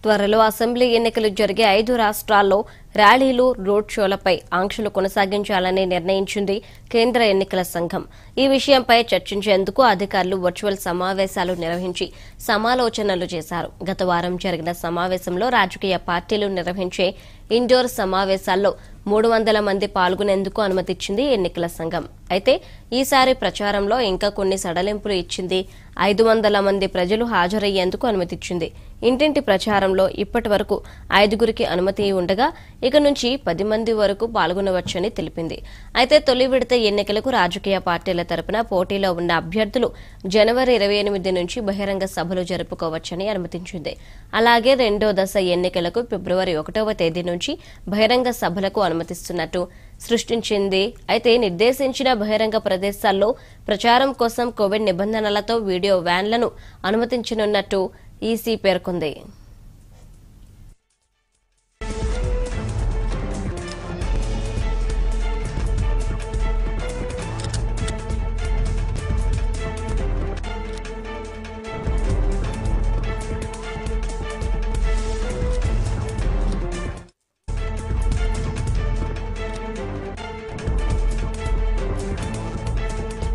త్వరలో అసెంబ్లీ ఎన్నికలు జరిగే ఐదు రాష్ట్రాల్లో ర్యాలీలు రోడ్ షోలపై ఆంక్షలు కొనసాగించాలని నిర్ణయించింది కేంద్ర ఎన్నికల సంఘం ఈ విషయంపై చర్చించేందుకు అధికారులు వర్చువల్ సమావేశాలు నిర్వహించి సమాలోచనలు చేశారు గత వారం జరిగిన సమావేశంలో రాజకీయ పార్టీలు నిర్వహించే ఇండోర్ సమావేశాల్లో మూడు వందల మంది పాల్గొనేందుకు అనుమతిచ్చింది ఎన్నికల సంఘం అయితే ఈసారి ప్రచారంలో ఇంకా కొన్ని సడలింపులు ఇచ్చింది ఐదు వందల మంది ప్రజలు హాజరయ్యేందుకు అనుమతిచ్చింది ఇంటింటి ప్రచారంలో ఇప్పటి వరకు ఐదుగురికి అనుమతి ఉండగా ఇక నుంచి పది మంది వరకు పాల్గొనవచ్చని తెలిపింది అయితే తొలి విడత ఎన్నికలకు రాజకీయ పార్టీల తరపున పోటీలో ఉన్న అభ్యర్థులు జనవరి ఇరవై ఎనిమిది నుంచి బహిరంగ సభలు జరుపుకోవచ్చని అనుమతించింది అలాగే రెండో దశ ఎన్నికలకు ఫిబ్రవరి ఒకటవ తేదీ నుంచి బహిరంగ సభలకు అనుమతిస్తున్నట్టు సృష్టించింది అయితే నిర్దేశించిన బహిరంగ ప్రదేశాల్లో ప్రచారం కోసం కోవిడ్ నిబంధనలతో వీడియో వ్యాన్లను అనుమతించనున్నట్టు ఈసీ పేర్కొంది